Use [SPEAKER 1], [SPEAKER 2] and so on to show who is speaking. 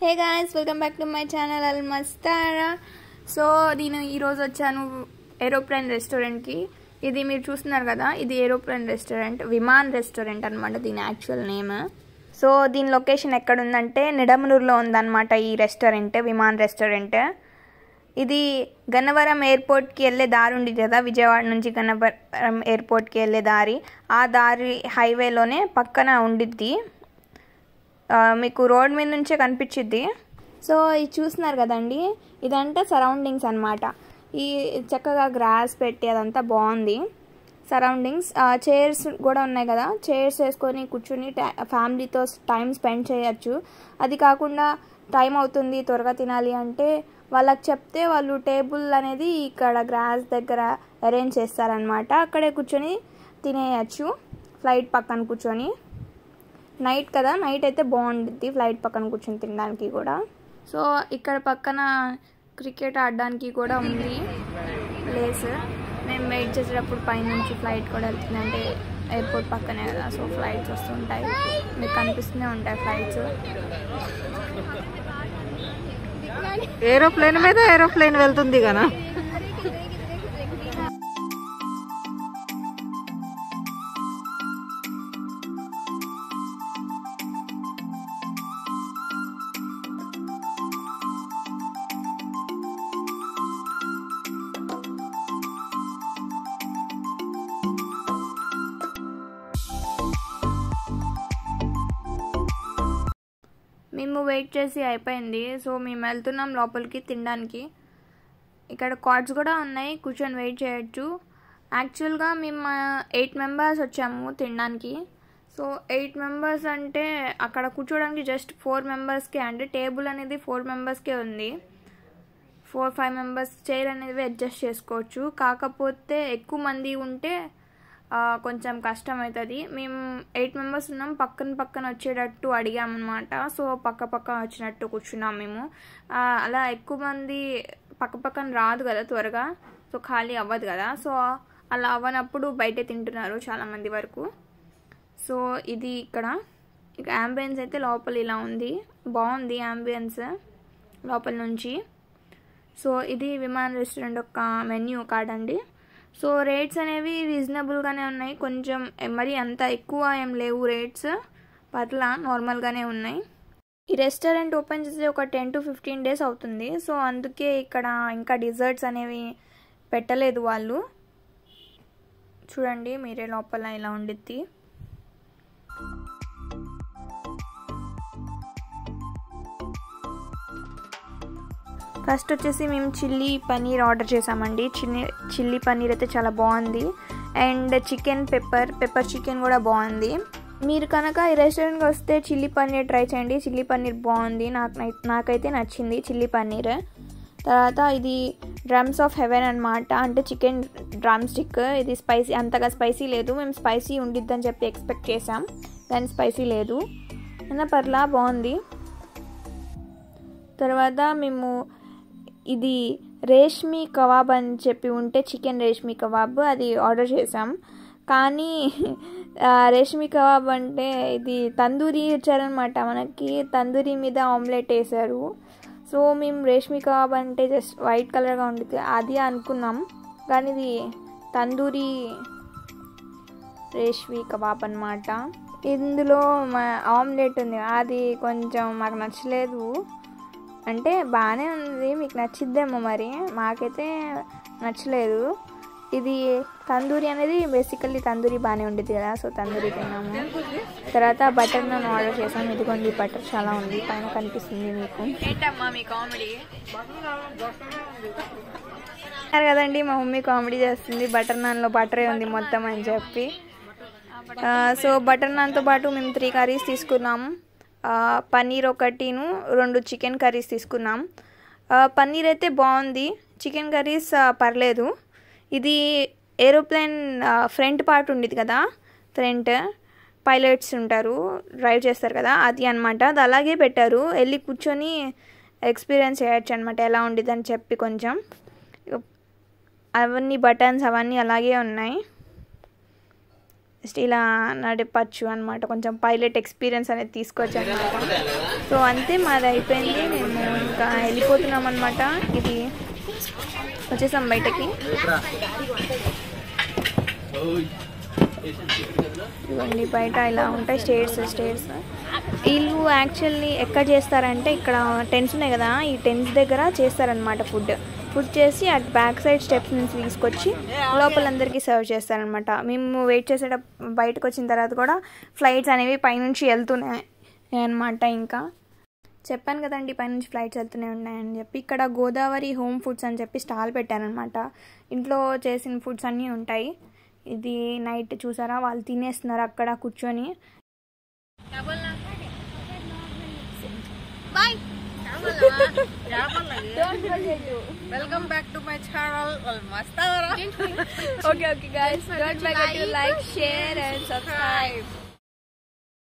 [SPEAKER 1] hey guys welcome back to my channel అల్ మస్తారా so నేను ఈరోజు వచ్చాను ఏరోప్లేన్ రెస్టారెంట్కి ఇది మీరు చూస్తున్నారు కదా ఇది ఏరోప్లేన్ రెస్టారెంట్ విమాన్ రెస్టారెంట్ అనమాట దీని యాక్చువల్ నేమ్ సో దీని లొకేషన్ ఎక్కడ ఉందంటే నిడమనూరులో ఉందన్నమాట ఈ రెస్టారెంట్ విమాన్ రెస్టారెంట్ ఇది గన్నవరం ఎయిర్పోర్ట్కి వెళ్ళే దారి ఉంది కదా విజయవాడ నుంచి గన్నవరం ఎయిర్పోర్ట్కి వెళ్ళే దారి ఆ దారి హైవేలోనే పక్కన ఉండిద్ది ఆ, మీకు రోడ్ మీద నుంచే కనిపించిద్ది సో ఇది చూస్తున్నారు కదండి ఇదంతా సరౌండింగ్స్ అన్నమాట ఈ చక్కగా గ్రాస్ పెట్టి అదంతా బాగుంది సరౌండింగ్స్ చైర్స్ కూడా ఉన్నాయి కదా చైర్స్ వేసుకొని కూర్చుని ఫ్యామిలీతో టైం స్పెండ్ చేయొచ్చు అది కాకుండా టైం అవుతుంది త్వరగా తినాలి అంటే వాళ్ళకి చెప్తే వాళ్ళు టేబుల్ అనేది ఇక్కడ గ్రాస్ దగ్గర అరేంజ్ చేస్తారనమాట అక్కడే కూర్చొని తినేయచ్చు ఫ్లైట్ పక్కన కూర్చొని నైట్ కదా నైట్ అయితే బాగుంటుంది ఫ్లైట్ పక్కన కూర్చొని తినడానికి కూడా సో ఇక్కడ పక్కన క్రికెట్ ఆడడానికి కూడా ఉంది ప్లేస్ మేము వెయిట్ చేసేటప్పుడు పైనుంచి ఫ్లైట్ కూడా వెళ్తుంది అంటే ఎయిర్పోర్ట్ పక్కనే కదా సో ఫ్లైట్స్ వస్తుంటాయి మీకు కనిపిస్తూనే ఉంటాయి ఫ్లైట్స్
[SPEAKER 2] ఏరోప్లేన్ మీద ఏరోప్లేన్ వెళ్తుంది కదా
[SPEAKER 1] మేము వెయిట్ చేసి అయిపోయింది సో మేము వెళ్తున్నాం లోపలికి తినడానికి ఇక్కడ కార్డ్స్ కూడా ఉన్నాయి కూర్చొని వెయిట్ చేయొచ్చు యాక్చువల్గా మేము ఎయిట్ మెంబర్స్ వచ్చాము తినడానికి సో ఎయిట్ మెంబర్స్ అంటే అక్కడ కూర్చోడానికి జస్ట్ ఫోర్ మెంబర్స్కే అంటే టేబుల్ అనేది ఫోర్ మెంబర్స్కే ఉంది ఫోర్ ఫైవ్ మెంబర్స్ చైర్ అనేది అడ్జస్ట్ చేసుకోవచ్చు కాకపోతే ఎక్కువ మంది ఉంటే ఆ, కొంచెం కష్టం అవుతుంది మేము ఎయిట్ మెంబర్స్ ఉన్నాం పక్కన పక్కన వచ్చేటట్టు అడిగామన్నమాట సో పక్క పక్క వచ్చినట్టు కూర్చున్నాం మేము ఆ, అలా ఎక్కువ మంది పక్క పక్కన రాదు కదా త్వరగా సో ఖాళీ అవ్వదు కదా సో అలా అవ్వనప్పుడు బయటే తింటున్నారు చాలామంది వరకు సో ఇది ఇక్కడ ఇక అంబియన్స్ అయితే లోపల ఇలా ఉంది బాగుంది అంబియన్స్ లోపల నుంచి సో ఇది విమాన్ రెస్టారెంట్ యొక్క మెన్యూ కార్డ్ అండి సో రేట్స్ అనేవి రీజనబుల్గానే ఉన్నాయి కొంచెం మరి అంత ఎక్కువ ఏం లేవు రేట్స్ పర్లా నార్మల్గానే ఉన్నాయి ఈ రెస్టారెంట్ ఓపెన్ చేసి ఒక టెన్ టు ఫిఫ్టీన్ డేస్ అవుతుంది సో అందుకే ఇక్కడ ఇంకా డిజర్ట్స్ అనేవి పెట్టలేదు వాళ్ళు చూడండి మీరే లోపల ఇలా ఉండిద్ది ఫస్ట్ వచ్చేసి మేము చిల్లీ పన్నీర్ ఆర్డర్ చేసామండి చిన్ని చిల్లీ పన్నీర్ అయితే చాలా బాగుంది and chicken pepper pepper chicken కూడా బాగుంది మీరు కనుక ఈ రెస్టారెంట్కి వస్తే చిల్లీ పన్నీర్ ట్రై చేయండి చిల్లీ పన్నీర్ బాగుంది నాకు నై- నాకైతే నచ్చింది చిల్లీ పన్నీర్ తర్వాత ఇది డ్రమ్స్ ఆఫ్ హెవెన్ అనమాట అంటే చికెన్ డ్రమ్ స్టిక్ ఇది స్పైసీ అంతగా స్పైసీ లేదు మేము స్పైసీ ఉండిద్దని చెప్పి ఎక్స్పెక్ట్ చేసాం కానీ స్పైసీ లేదు అయినా పర్లా బాగుంది తర్వాత మేము ఇది రేష్మి కబాబ్ అని చెప్పి ఉంటే చికెన్ రేష్మి కబాబ్ అది ఆర్డర్ చేసాం కానీ ఆ, రేష్మి కబాబ్ అంటే ఇది తందూరి ఇచ్చారనమాట మనకి తందూరి మీద ఆమ్లెట్ వేశారు సో మేము రేష్మి కబాబ్ అంటే జస్ట్ వైట్ కలర్గా ఉంటుంది అది అనుకున్నాం కానీ ఇది తందూరి రేష్మి కబాబ్ అనమాట ఇందులో మా ఆమ్లెట్ ఉంది అది కొంచెం మాకు నచ్చలేదు అంటే బాగానే ఉంది మీకు నచ్చిద్దేమో మరి మాకైతే నచ్చలేదు ఇది తందూరి అనేది బేసికల్లీ తందూరి బాగానే ఉండేది కదా సో తందూరి తిన్నాము తర్వాత బటర్ నాన్ ఆర్డర్ చేసాము ఇదిగోండి బటర్ చాలా ఉంది పైన కనిపిస్తుంది మీకు ఏంటమ్మా మీ కామెడీ కదండి మా మమ్మీ కామెడీ చేస్తుంది బటర్ నాన్లో బటరే ఉంది మొత్తం అని చెప్పి ఆ, సో బటర్ నాన్తో పాటు మేము త్రీ కర్రీస్ తీసుకున్నాం ఆ, పన్నీర్ ఒకటిను రెండు చికెన్ కర్రీస్ తీసుకున్నాం ఆ, పన్నీర్ అయితే బాగుంది చికెన్ కర్రీస్ ఆ, పర్లేదు ఇది ఏరోప్లేన్ ఫ్రంట్ పార్ట్ ఉండేది కదా ఫ్రంట్ పైలట్స్ ఉంటారు డ్రైవ్ చేస్తారు కదా అది అనమాట అది అలాగే పెట్టారు వెళ్ళి కూర్చొని ఎక్స్పీరియన్స్ చేయొచ్చు అనమాట ఎలా ఉండేది అని చెప్పి కొంచెం అవన్నీ బటన్స్ అవన్నీ అలాగే ఉన్నాయి జస్ట్ ఇలా నడపచ్చు అనమాట కొంచెం పైలట్ ఎక్స్పీరియన్స్ అనేది తీసుకోవచ్చు అనమాట సో అంతే మాది అయిపోయింది మేము ఇంకా వెళ్ళిపోతున్నాం అనమాట ఇది వచ్చేసాం బయటకి ఇవన్నీ బయట ఇలా ఉంటాయి స్టేట్స్ స్టేట్స్ వీళ్ళు యాక్చువల్లీ ఎక్కడ చేస్తారంటే ఇక్కడ టెన్స్ ఉన్నాయి కదా ఈ టెన్స్ దగ్గర చేస్తారనమాట ఫుడ్ ఫుడ్ చేసి అటు బ్యాక్ సైడ్ స్టెప్స్ నుంచి తీసుకొచ్చి లోపలందరికీ సర్వ్ చేస్తారనమాట మేము వెయిట్ చేసేటప్పుడు బయటకు వచ్చిన తర్వాత కూడా ఫ్లైట్స్ అనేవి పైనుంచి వెళ్తున్నాయి అనమాట ఇంకా చెప్పాను కదండి పైనుంచి ఫ్లైట్స్ వెళ్తూనే ఉన్నాయని చెప్పి ఇక్కడ గోదావరి హోమ్ ఫుడ్స్ అని చెప్పి స్టాల్ పెట్టారనమాట ఇంట్లో చేసిన ఫుడ్స్ అన్నీ ఉంటాయి ఇది నైట్ చూసారా వాళ్ళు తినేస్తున్నారు అక్కడ కూర్చొని
[SPEAKER 2] welcome back to my channel మస్తావరా
[SPEAKER 1] okay okay guys don't forget to like share and subscribe